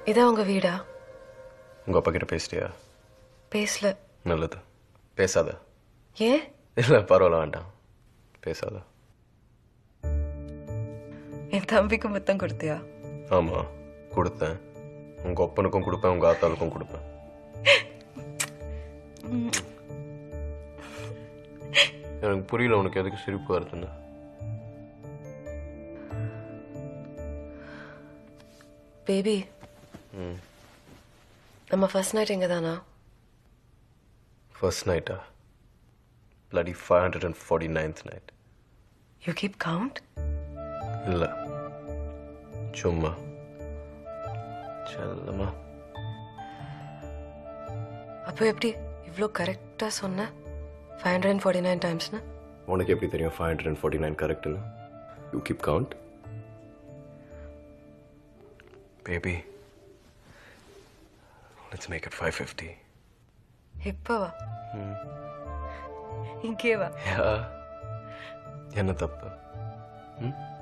இதான் உங்க வீடா உங்கள் அப்பா கிட்ட பேசிட்டியா பேசல நல்லது பேசாத ஏன் இல்லை பரவாயில்ல வேண்டாம் பேசாத என் தம்பிக்கு முத்தம் கொடுத்தியா ஆமாம் கொடுத்தேன் உங்கள் ஒப்பனுக்கும் கொடுப்பேன் உங்கள் ஆத்தாளுக்கும் கொடுப்பேன் எனக்கு புரியல உனக்கு எதுக்கு சிரிப்பு வருதுன்னு பேபி ம் நம்ம ஃபர்ஸ்ட் நைட் எங்க தானா ஃபர்ஸ்ட் நைட்டா bloody five hundred and forty ninth night you keep count இல்லை சும்மா செல்லமா அப்போ எப்படி இவ்வளோ கரெக்டாக சொன்ன five hundred and forty nine டைம்ஸ்னு உனக்கு எப்படி தெரியும் five hundred and forty nine கரெக்டுன்னு you keep count baby let's make it five fifty இப்போவா இங்கேவா என்ன தப்பு ம்